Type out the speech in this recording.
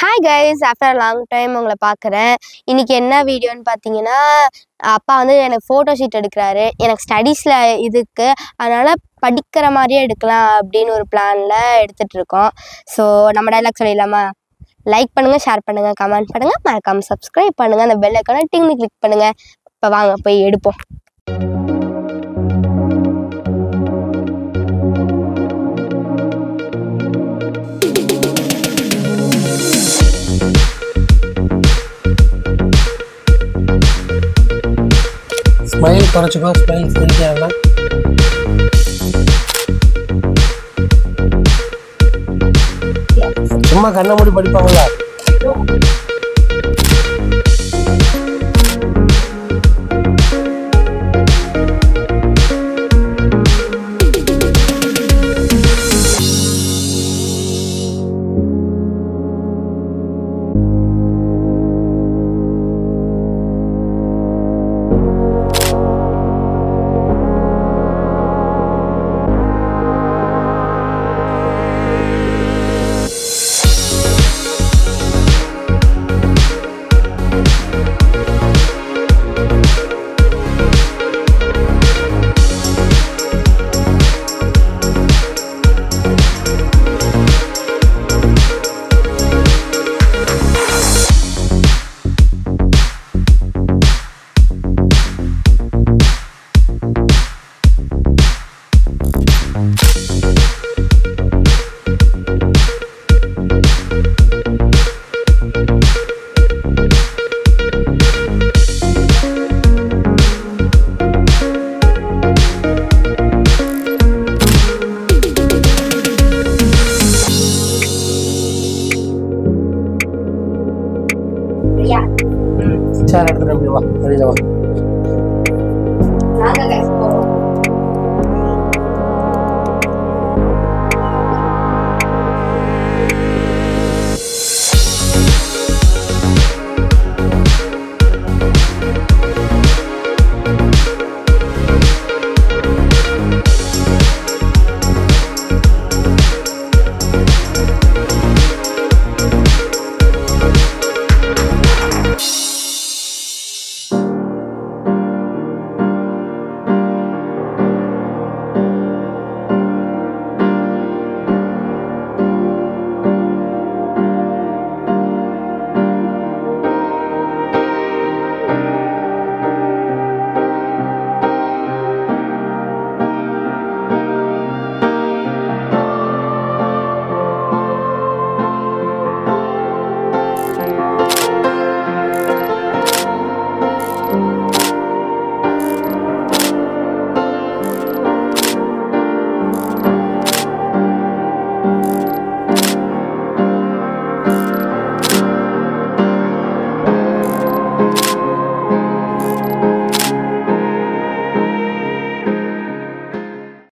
hi guys after long time உங்களை பார்க்குறேன் இன்னைக்கு என்ன வீடியோன்னு பார்த்தீங்கன்னா அப்பா வந்து எனக்கு ஃபோட்டோ ஷீட் எடுக்கிறாரு எனக்கு ஸ்டடீஸில் இதுக்கு அதனால் படிக்கிற மாதிரியே எடுக்கலாம் அப்படின்னு ஒரு பிளானில் எடுத்துகிட்டு இருக்கோம் ஸோ நம்ம டைலாக் சொல்லிடலாமா லைக் பண்ணுங்கள் ஷேர் பண்ணுங்கள் கமெண்ட் பண்ணுங்கள் மறக்காமல் சப்ஸ்கிரைப் பண்ணுங்கள் அந்த பெல் ஐக்கான டிங்னு கிளிக் பண்ணுங்கள் இப்போ வாங்க போய் எடுப்போம் ஸ்மைல் குறைச்சிக்கோ ஸ்மைல் சிரிக்காம சும்மா கண்ணை மூடி படிப்பாங்களா சேர் எடுத்துட்டு அப்படி வா வெளியில வா